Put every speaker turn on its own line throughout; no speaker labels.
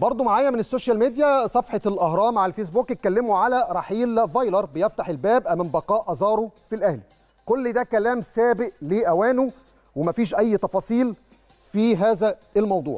برضو معايا من السوشيال ميديا صفحة الأهرام على الفيسبوك اتكلموا على رحيل فايلر بيفتح الباب أمام بقاء أزارو في الأهلي كل ده كلام سابق لأوانه ومفيش أي تفاصيل في هذا الموضوع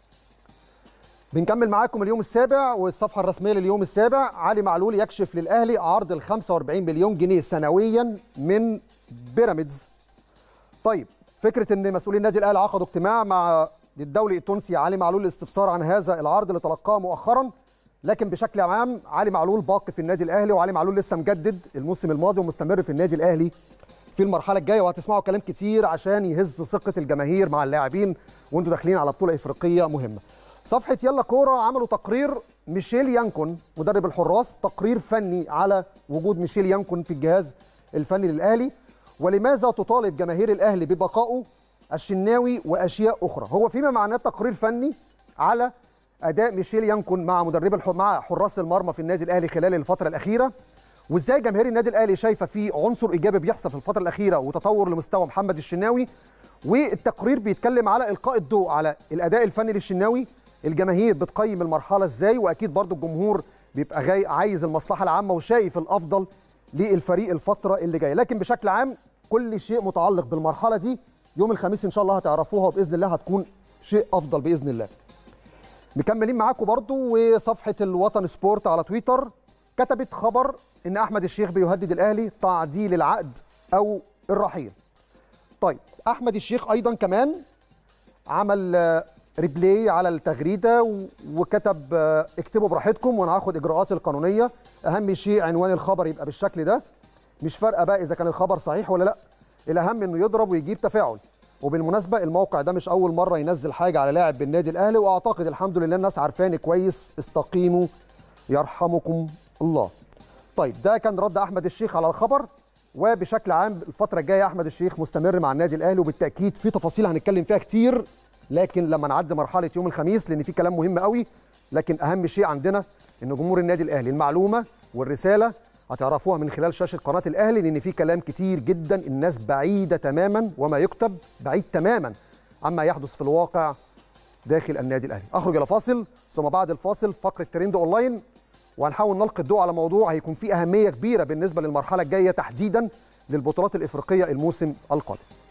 بنكمل معاكم اليوم السابع والصفحة الرسمية لليوم السابع علي معلول يكشف للأهلي عرض ال 45 مليون جنيه سنويا من بيراميدز طيب فكرة أن مسؤولين النادي الأهلي عقدوا اجتماع مع الدولي التونسي علي معلول للاستفسار عن هذا العرض اللي تلقاه مؤخرا لكن بشكل عام علي معلول باقي في النادي الاهلي وعلي معلول لسه مجدد الموسم الماضي ومستمر في النادي الاهلي في المرحله الجايه وهتسمعوا كلام كتير عشان يهز ثقه الجماهير مع اللاعبين وانتوا داخلين على بطوله افريقيه مهمه. صفحه يلا كوره عملوا تقرير ميشيل يانكون مدرب الحراس تقرير فني على وجود ميشيل يانكون في الجهاز الفني للاهلي ولماذا تطالب جماهير الاهلي ببقائه الشناوي واشياء اخرى هو فيما معناه تقرير فني على اداء ميشيل يانكون مع مدرب الح... مع حراس المرمى في النادي الاهلي خلال الفتره الاخيره وازاي جماهير النادي الاهلي شايفه في عنصر ايجابي بيحصل في الفتره الاخيره وتطور لمستوى محمد الشناوي والتقرير بيتكلم على القاء الضوء على الاداء الفني للشناوي الجماهير بتقيم المرحله ازاي واكيد برضو الجمهور بيبقى جاي عايز المصلحه العامه وشايف الافضل للفريق الفتره اللي جايه لكن بشكل عام كل شيء متعلق بالمرحله دي يوم الخميس ان شاء الله هتعرفوها وباذن الله هتكون شيء افضل باذن الله مكملين معاكم برضو وصفحه الوطن سبورت على تويتر كتبت خبر ان احمد الشيخ بيهدد الاهلي تعديل العقد او الرحيل طيب احمد الشيخ ايضا كمان عمل ريبلاي على التغريده وكتب اكتبوا براحتكم وانا هاخد اجراءاتي القانونيه اهم شيء عنوان الخبر يبقى بالشكل ده مش فارقه بقى اذا كان الخبر صحيح ولا لا الاهم انه يضرب ويجيب تفاعل وبالمناسبه الموقع ده مش اول مره ينزل حاجه على لاعب بالنادي الاهلي واعتقد الحمد لله الناس عارفاني كويس استقيموا يرحمكم الله طيب ده كان رد احمد الشيخ على الخبر وبشكل عام الفتره الجايه احمد الشيخ مستمر مع النادي الاهلي وبالتاكيد في تفاصيل هنتكلم فيها كتير لكن لما نعدي مرحله يوم الخميس لان في كلام مهم قوي لكن اهم شيء عندنا ان جمهور النادي الاهلي المعلومه والرساله هتعرفوها من خلال شاشه قناه الاهلي لان في كلام كتير جدا الناس بعيده تماما وما يكتب بعيد تماما عما يحدث في الواقع داخل النادي الاهلي اخرج الى فاصل ثم بعد الفاصل فقره ترند اونلاين وهنحاول نلقي الضوء على موضوع هيكون فيه اهميه كبيره بالنسبه للمرحله الجايه تحديدا للبطولات الافريقيه الموسم القادم